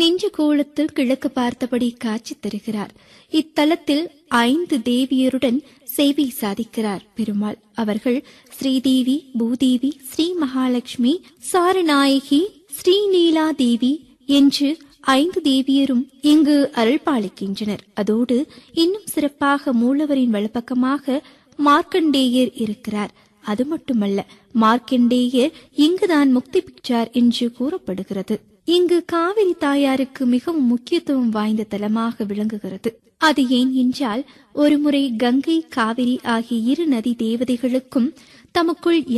நெஞ்சு கோலத்தில் கிழக்கு பார்த்தபடி காட்சி தருகிறார் இத்தலத்தில் ஐந்து தேவியருடன் சேவை சாதிக்கிறார் பெருமாள் அவர்கள் ஸ்ரீதேவி பூதேவி ஸ்ரீ மகாலட்சுமி சாரநாயகி ஸ்ரீநீலா தேவி என்று ஐந்து தேவியரும் இங்கு அருள்பாலிக்கின்றனர் அதோடு இன்னும் சிறப்பாக மூலவரின் வலப்பக்கமாக மார்க்கண்டேயர் இருக்கிறார் அது மட்டுமல்ல மார்க்கண்டேயர் இங்குதான் முக்தி பெற்றார் என்று கூறப்படுகிறது இங்கு காவிரி தாயாருக்கு மிகவும் முக்கியத்துவம் வாய்ந்த தலமாக விளங்குகிறது அது ஏன் என்றால் ஒருமுறை கங்கை காவிரி ஆகிய இரு நதி தேவதைகளுக்கும் தமக்குள்